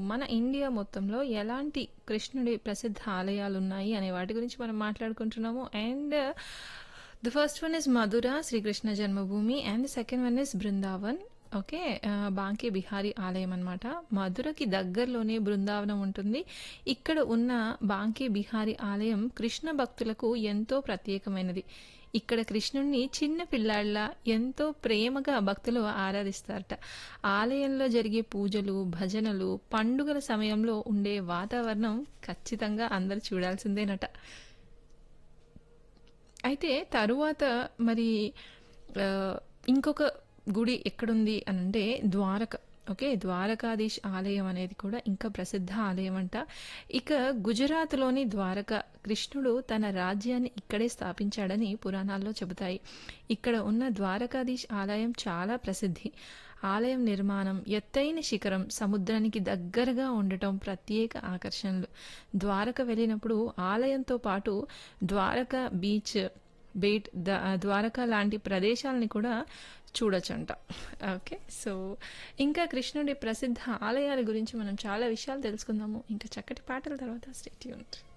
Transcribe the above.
మన ఇండియా మొత్తంలో ఎలాంటి కృష్ణుడి ప్రసిద్ధ ఆలయాలు ఉన్నాయి అనే వాటి గురించి మనం మాట్లాడుకుంటున్నాము and the first one is Mathura Shrikrishna Janmabhoomi and the second one is Vrindavan okay ఆ, బాంకే బిహారీ ఆలయం అన్నమాట మధురకి దగ్గరలోనే బృందావనం ఉంటుంది ఇక్కడ ఉన్న బాంకే బిహారీ ఆలయం కృష్ణ భక్తులకు ఎంతో ప్రత్యేకమైనది ఇక్కడ కృష్ణుణ్ణి చిన్న పిల్లాళ్ళ ఎంతో ప్రేమగా భక్తులు ఆరాధిస్తారట ఆలయంలో జరిగే పూజలు భజనలు పండుగల సమయంలో ఉండే వాతావరణం ఖచ్చితంగా అందరు చూడాల్సిందేనట అయితే తరువాత మరి ఆ, ఇంకొక గుడి ఎక్కడుంది అని అంటే ద్వారక ఓకే ద్వారకాధీష్ ఆలయం అనేది కూడా ఇంకా ప్రసిద్ధ ఆలయం అంట ఇక గుజరాత్లోని ద్వారక కృష్ణుడు తన రాజ్యాన్ని ఇక్కడే స్థాపించాడని పురాణాల్లో చెబుతాయి ఇక్కడ ఉన్న ద్వారకాధీష్ ఆలయం చాలా ప్రసిద్ధి ఆలయం నిర్మాణం ఎత్తైన శిఖరం సముద్రానికి దగ్గరగా ఉండటం ప్రత్యేక ఆకర్షణలు ద్వారక వెళ్ళినప్పుడు ఆలయంతో పాటు ద్వారక బీచ్ బేట్ ద- ద్వారకా లాంటి ప్రదేశాలని కూడా చూడొచ్చంట ఓకే సో ఇంకా కృష్ణుడి ప్రసిద్ధ ఆలయాల గురించి మనం చాలా విషయాలు తెలుసుకుందాము ఇంకా చక్కటి పాటల తర్వాత స్టేట్ యూనిట్